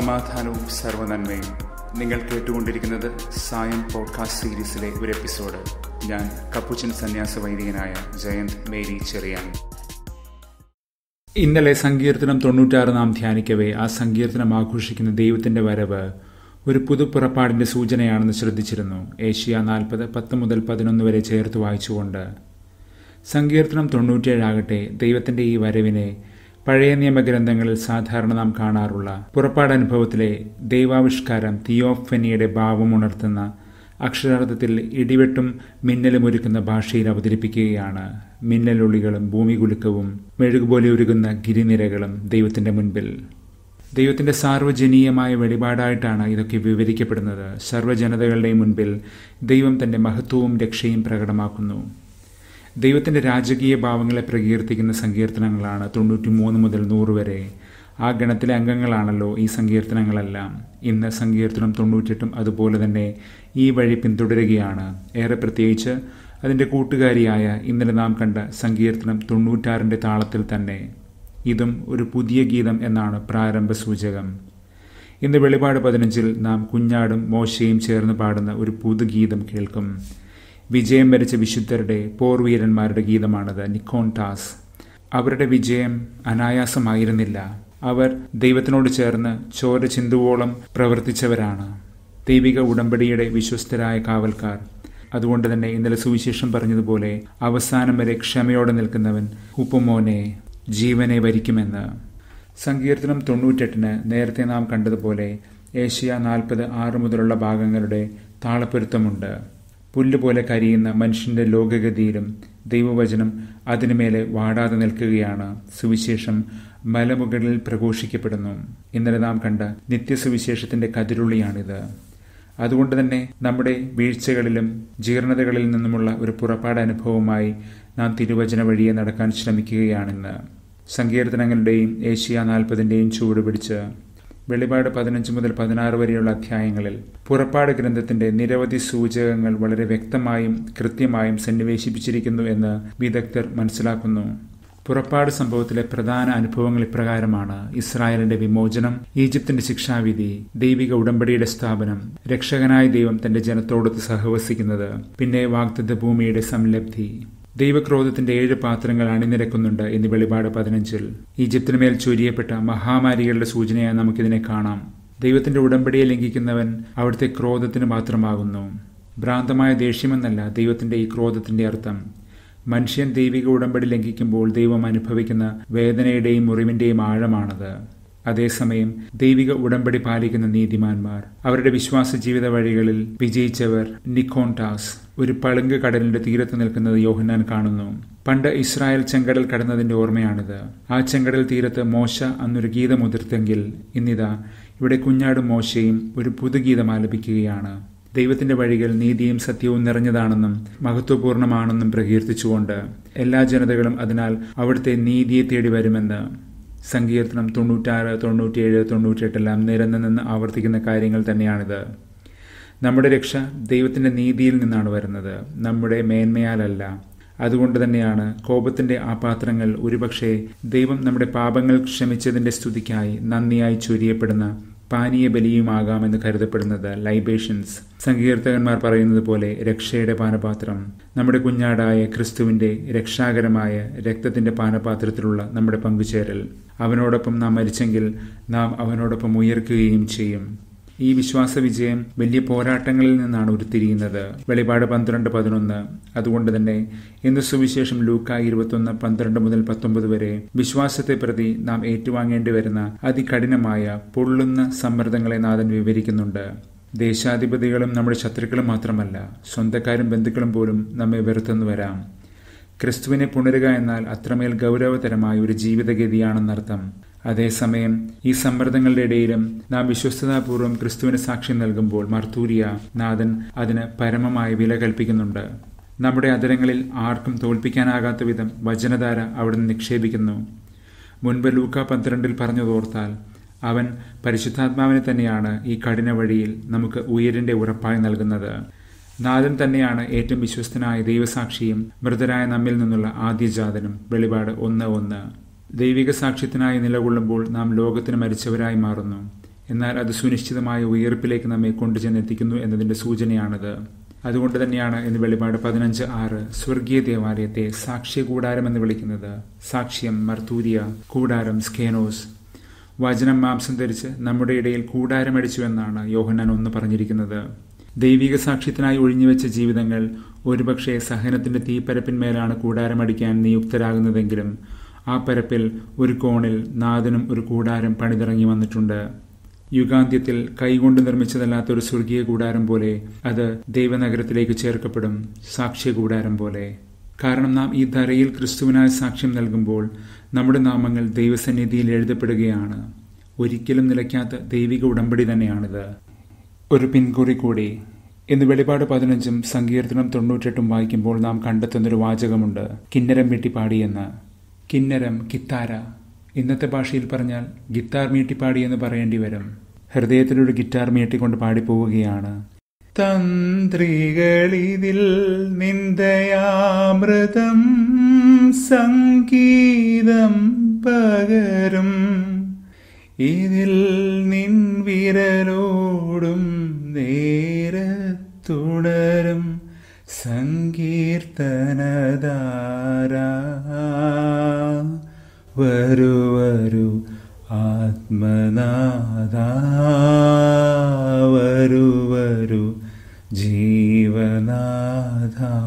സമാധാനവും സർവനന്മയും നിങ്ങൾ കേട്ടുകൊണ്ടിരിക്കുന്നത് സായം പോഡ്കാസ്റ്റ് സീരീസിലെ ഒരു എപ്പിസോഡ് ഞാൻ കപ്പുച്ചൻ സന്യാസ വൈദികനായ ജയന്ത് മേരി ചെറിയാൻ ഇന്നലെ സങ്കീർത്തനം തൊണ്ണൂറ്റാറ് നാം ധ്യാനിക്കവേ ആ സങ്കീർത്തനം ആഘോഷിക്കുന്ന ദൈവത്തിന്റെ വരവ് ഒരു പുതുപ്പുറപ്പാടിന്റെ സൂചനയാണെന്ന് ശ്രദ്ധിച്ചിരുന്നു ഏഷ്യ നാൽപ്പത് പത്ത് മുതൽ പതിനൊന്ന് വരെ ചേർത്ത് വായിച്ചുകൊണ്ട് സങ്കീർത്തനം തൊണ്ണൂറ്റിയേഴാകട്ടെ ദൈവത്തിന്റെ ഈ വരവിനെ പഴയ നിയമഗ്രന്ഥങ്ങളിൽ സാധാരണ നാം കാണാറുള്ള പുറപ്പാടനുഭവത്തിലെ ദൈവാവിഷ്കാരം തിയോഫനിയുടെ ഭാവം ഉണർത്തുന്ന അക്ഷരാർത്ഥത്തിൽ ഇടിവെട്ടും മിന്നലും ഒരുക്കുന്ന ഭാഷയിൽ അവതരിപ്പിക്കുകയാണ് മിന്നലുള്ളികളും ഭൂമികുലുക്കവും മെഴുകുപോലെ ഒരുകുന്ന ഗിരിനിരകളും ദൈവത്തിന്റെ മുൻപിൽ ദൈവത്തിന്റെ സാർവജനീയമായ വെളിപാടായിട്ടാണ് ഇതൊക്കെ വിവരിക്കപ്പെടുന്നത് സർവ്വജനതകളുടെയും മുൻപിൽ ദൈവം തന്റെ മഹത്വവും രക്ഷയും പ്രകടമാക്കുന്നു ദൈവത്തിന്റെ രാജകീയ ഭാവങ്ങളെ പ്രകീർത്തിക്കുന്ന സങ്കീർത്തനങ്ങളാണ് തൊണ്ണൂറ്റി മൂന്ന് മുതൽ നൂറ് വരെ ആ ഗണത്തിലെ അംഗങ്ങളാണല്ലോ ഈ സങ്കീർത്തനങ്ങളെല്ലാം ഇന്ന് സങ്കീർത്തനം തൊണ്ണൂറ്റെട്ടും അതുപോലെ തന്നെ ഈ വഴി പിന്തുടരുകയാണ് ഏറെ പ്രത്യേകിച്ച് അതിൻ്റെ കൂട്ടുകാരിയായ ഇന്നലെ നാം കണ്ട സങ്കീർത്തനം തൊണ്ണൂറ്റാറിൻ്റെ താളത്തിൽ തന്നെ ഇതും ഒരു പുതിയ ഗീതം എന്നാണ് പ്രാരംഭ സൂചകം ഇന്ന് വെളിപാട് പതിനഞ്ചിൽ നാം കുഞ്ഞാടും മോശയും ചേർന്ന് പാടുന്ന ഒരു പുതുഗീതം കേൾക്കും വിജയം വരിച്ച വിശുദ്ധരുടെ പോർവീരന്മാരുടെ ഗീതമാണത് നിക്കോൺ ടാസ് അവരുടെ വിജയം അനായാസമായിരുന്നില്ല അവർ ദൈവത്തിനോട് ചേർന്ന് ചോര ചിന്തുവോളം പ്രവർത്തിച്ചവരാണ് ദൈവിക ഉടമ്പടിയുടെ വിശ്വസ്തരായ കാവൽക്കാർ അതുകൊണ്ട് തന്നെ ഇന്നലെ സുവിശേഷം പറഞ്ഞതുപോലെ അവസാനം വരെ ക്ഷമയോടെ നിൽക്കുന്നവൻ ഉപ്പുമോനെ ജീവനെ വരിക്കുമെന്ന് സങ്കീർത്തനം തൊണ്ണൂറ്റെട്ടിന് നേരത്തെ നാം കണ്ടതുപോലെ ഏഷ്യ നാൽപ്പത് ആറ് മുതലുള്ള ഭാഗങ്ങളുടെ താളപ്പൊരുത്തമുണ്ട് പുല്ലുപോലെ കരിയുന്ന മനുഷ്യന്റെ ലോകഗതിയിലും ദൈവവചനം അതിനുമേലെ വാടാതെ നിൽക്കുകയാണ് സുവിശേഷം മലമുകളിൽ പ്രഘോഷിക്കപ്പെടുന്നു ഇന്നലെ നാം കണ്ട നിത്യസുവിശേഷത്തിന്റെ കതിരുള്ളിയാണിത് അതുകൊണ്ട് തന്നെ നമ്മുടെ വീഴ്ചകളിലും ജീർണതകളിൽ നിന്നുമുള്ള ഒരു പുറപ്പാട് അനുഭവമായി നാം തിരുവചന വഴിയെ നടക്കാൻ ശ്രമിക്കുകയാണിന്ന് സങ്കീർത്തനങ്ങളുടെയും ഏഷ്യ നാൽപ്പതിൻ്റെയും ചൂട് പിടിച്ച് വെളിപാട് പതിനഞ്ച് മുതൽ പതിനാറ് വരെയുള്ള അധ്യായങ്ങളിൽ പുറപ്പാട് ഗ്രന്ഥത്തിന്റെ നിരവധി സൂചകങ്ങൾ വളരെ വ്യക്തമായും കൃത്യമായും സന്നിവേശിപ്പിച്ചിരിക്കുന്നു എന്ന് വിദഗ്ധർ മനസ്സിലാക്കുന്നു പുറപ്പാട് സംഭവത്തിലെ പ്രധാന അനുഭവങ്ങൾ ഇപ്രകാരമാണ് ഇസ്രായേലിന്റെ വിമോചനം ഈജിപ്തിന്റെ ശിക്ഷാവിധി ദൈവിക ഉടമ്പടിയുടെ സ്ഥാപനം രക്ഷകനായ ദൈവം തന്റെ ജനത്തോടൊത്ത് സഹവസിക്കുന്നത് പിന്നെ വാഗ്ദത്ത ഭൂമിയുടെ സംലബ്ധി ദൈവക്രോധത്തിന്റെ ഏഴ് പാത്രങ്ങൾ അണിനിരക്കുന്നുണ്ട് എന്ന് വെളിപാട് പതിനഞ്ചിൽ ഈജിപ്തിന് മേൽ ചൊരിയപ്പെട്ട മഹാമാരികളുടെ സൂചനയായി നമുക്കിതിനെ കാണാം ദൈവത്തിന്റെ ഉടമ്പടിയെ ലംഘിക്കുന്നവൻ അവിടുത്തെ ക്രോധത്തിന് മാത്രമാകുന്നു ഭ്രാന്തമായ ദേഷ്യമെന്നല്ല ദൈവത്തിന്റെ ഈ ക്രോധത്തിന്റെ അർത്ഥം മനുഷ്യൻ ദൈവിക ഉടമ്പടി ലംഘിക്കുമ്പോൾ ദൈവം അനുഭവിക്കുന്ന വേദനയുടെയും മുറിവിന്റെയും ആഴമാണത് അതേസമയം ദൈവിക ഉടമ്പടി പാലിക്കുന്ന നീതിമാന്മാർ അവരുടെ വിശ്വാസ ജീവിത വഴികളിൽ വിജയിച്ചവർ നിക്കോൺടാസ് ഒരു പളുങ്ക് കടലിന്റെ തീരത്ത് നിൽക്കുന്നത് യോഹന്നാൻ കാണുന്നു പണ്ട് ഇസ്രായേൽ ചെങ്കടൽ കടന്നതിന്റെ ഓർമ്മയാണിത് ആ ചെങ്കടൽ തീരത്ത് മോശ അന്നൊരു ഗീതം ഉതിർത്തെങ്കിൽ ഇന്നിതാ ഇവിടെ കുഞ്ഞാടും മോശയും ഒരു പുതുഗീതം ആലപിക്കുകയാണ് ദൈവത്തിന്റെ വഴികൾ നീതിയും സത്യവും നിറഞ്ഞതാണെന്നും മഹത്വപൂർണമാണെന്നും പ്രകീർത്തിച്ചുകൊണ്ട് എല്ലാ ജനതകളും അതിനാൽ അവിടുത്തെ നീതിയെ തേടി വരുമെന്ന് സങ്കീർത്തനം തൊണ്ണൂറ്റാറ് തൊണ്ണൂറ്റിയേഴ് തൊണ്ണൂറ്റിയെട്ടെല്ലാം നിരന്ന് നിന്ന് ആവർത്തിക്കുന്ന കാര്യങ്ങൾ തന്നെയാണിത് നമ്മുടെ രക്ഷ ദൈവത്തിന്റെ നീതിയിൽ നിന്നാണ് വരുന്നത് നമ്മുടെ മേന്മയാലല്ല അതുകൊണ്ട് തന്നെയാണ് കോപത്തിന്റെ ആ പാത്രങ്ങൾ ഒരുപക്ഷെ ദൈവം നമ്മുടെ പാപങ്ങൾ ക്ഷമിച്ചതിന്റെ സ്തുതിക്കായി നന്ദിയായി ചൊരിയപ്പെടുന്ന പാനീയ ബലിയുമാകാമെന്ന് കരുതപ്പെടുന്നത് ലൈബേഷൻസ് സങ്കീർത്തകന്മാർ പറയുന്നത് പോലെ രക്ഷയുടെ പാനപാത്രം നമ്മുടെ കുഞ്ഞാടായ ക്രിസ്തുവിന്റെ രക്ഷാകരമായ രക്തത്തിന്റെ പാനപാത്രത്തിലുള്ള നമ്മുടെ പങ്കുചേരൽ അവനോടൊപ്പം നാം മരിച്ചെങ്കിൽ നാം അവനോടൊപ്പം ഉയർക്കുകയും ചെയ്യും ഈ വിശ്വാസ വിജയം വലിയ പോരാട്ടങ്ങളിൽ നിന്നാണ് ഉരുത്തിരിയുന്നത് വെളിപാട് പന്ത്രണ്ട് പതിനൊന്ന് അതുകൊണ്ട് തന്നെ ഇന്ന് സുവിശേഷം ലൂക്ക ഇരുപത്തൊന്ന് പന്ത്രണ്ട് മുതൽ പത്തൊമ്പത് വരെ വിശ്വാസത്തെ പ്രതി നാം ഏറ്റുവാങ്ങേണ്ടി വരുന്ന അതികഠിനമായ പൊള്ളുന്ന സമ്മർദ്ദങ്ങളെ നാഥൻ വിവരിക്കുന്നുണ്ട് ദേശാധിപതികളും നമ്മുടെ ശത്രുക്കളും മാത്രമല്ല സ്വന്തക്കാരും ബന്ധുക്കളും പോലും നമ്മെ വെറുത്തെന്ന് വരാം ക്രിസ്തുവിനെ പുണരുക എന്നാൽ അത്രമേൽ ഗൗരവതരമായ ഒരു ജീവിതഗതിയാണെന്നർത്ഥം അതേസമയം ഈ സമ്മർദ്ദങ്ങളുടെ ഇടയിലും നാം വിശ്വസ്തതാപൂർവ്വം ക്രിസ്തുവിന് സാക്ഷ്യം നൽകുമ്പോൾ മർത്തൂരിയ നാഥൻ അതിന് പരമമായ വില കൽപ്പിക്കുന്നുണ്ട് നമ്മുടെ അതരങ്ങളിൽ ആർക്കും തോൽപ്പിക്കാനാകാത്ത വിധം വചനധാര അവിടുന്ന് നിക്ഷേപിക്കുന്നു മുൻപ് ലൂക്ക പന്ത്രണ്ടിൽ പറഞ്ഞതോർത്താൽ അവൻ പരിശുദ്ധാത്മാവിനെ തന്നെയാണ് ഈ കഠിന വഴിയിൽ നമുക്ക് ഉയരിന്റെ ഉറപ്പായി നൽകുന്നത് നാഥൻ തന്നെയാണ് ഏറ്റവും വിശ്വസ്തനായ ദൈവസാക്ഷിയും മൃതരായ നമ്മിൽ നിന്നുള്ള ആദ്യജാതനും വെളിപാട് ഒന്ന് ഒന്ന് ദൈവിക സാക്ഷ്യത്തിനായി നിലകൊള്ളുമ്പോൾ നാം ലോകത്തിന് മരിച്ചവരായി മാറുന്നു എന്നാൽ അത് സുനിശ്ചിതമായ ഉയർപ്പിലേക്ക് നമ്മെ കൊണ്ടുചെന്നെത്തിക്കുന്നു എന്നതിന്റെ സൂചനയാണത് അതുകൊണ്ട് തന്നെയാണ് ഇന്ന് വെളിപാട് പതിനഞ്ച് ആറ് സ്വർഗീയ ദേവാലയത്തെ സാക്ഷ്യ കൂടാരം എന്ന് വിളിക്കുന്നത് സാക്ഷ്യം മർത്തൂരിയ കൂടാരം സ്കേനോസ് വചനം മാംസം ധരിച്ച് നമ്മുടെ ഇടയിൽ കൂടാരമടിച്ചു എന്നാണ് യോഹന്നാൻ ഒന്ന് പറഞ്ഞിരിക്കുന്നത് ദൈവിക സാക്ഷ്യത്തിനായി ഒഴിഞ്ഞുവെച്ച ജീവിതങ്ങൾ ഒരുപക്ഷെ സഹനത്തിന്റെ തീപ്പരപ്പിന്മേലാണ് കൂടാരമടിക്കാൻ നിയുക്തരാകുന്നതെങ്കിലും ആ പരപ്പിൽ ഒരു കോണിൽ നാഥനും ഒരു കൂടാരം പണിതിറങ്ങി വന്നിട്ടുണ്ട് യുഗാന്ത്യത്തിൽ കൈകൊണ്ട് നിർമ്മിച്ചതല്ലാത്ത ഒരു സ്വർഗീയ കൂടാരം പോലെ അത് ദൈവനഗരത്തിലേക്ക് ചേർക്കപ്പെടും സാക്ഷ്യ കൂടാരം പോലെ കാരണം നാം ഈ ധരയിൽ ക്രിസ്തുവിനായ സാക്ഷ്യം നൽകുമ്പോൾ നമ്മുടെ നാമങ്ങൾ ദൈവസന്നിധിയിൽ എഴുതപ്പെടുകയാണ് ഒരിക്കലും നിലയ്ക്കാത്ത ദൈവിക ഉടമ്പടി തന്നെയാണിത് ഒരു പിൻകുറി കൂടി ഇന്ന് വെളിപാട് പതിനഞ്ചും സങ്കീർത്തനം തൊണ്ണൂറ്റെട്ടും വായിക്കുമ്പോൾ നാം കണ്ടെത്തുന്നൊരു വാചകമുണ്ട് കിന്നരം വെട്ടിപ്പാടിയെന്ന് കിന്നരം കിത്താര ഇന്നത്തെ ഭാഷയിൽ പറഞ്ഞാൽ ഗിത്താർ മീട്ടിപ്പാടി എന്ന് പറയേണ്ടി വരും ഹൃദയത്തിലൊരു ഗിറ്റാർ മീട്ടിക്കൊണ്ട് പാടിപ്പോവുകയാണ് തന്ത്രികളിതിൽ നിന്ദയാമൃതം സംഗീതം പകരും ഇതിൽ നിൻ വിരലോടും നേരത്തുണരും സങ്കീർത്തനധാര വരൂ വരൂ ആത്മനാഥ വരൂ വരൂ ജീവനാഥ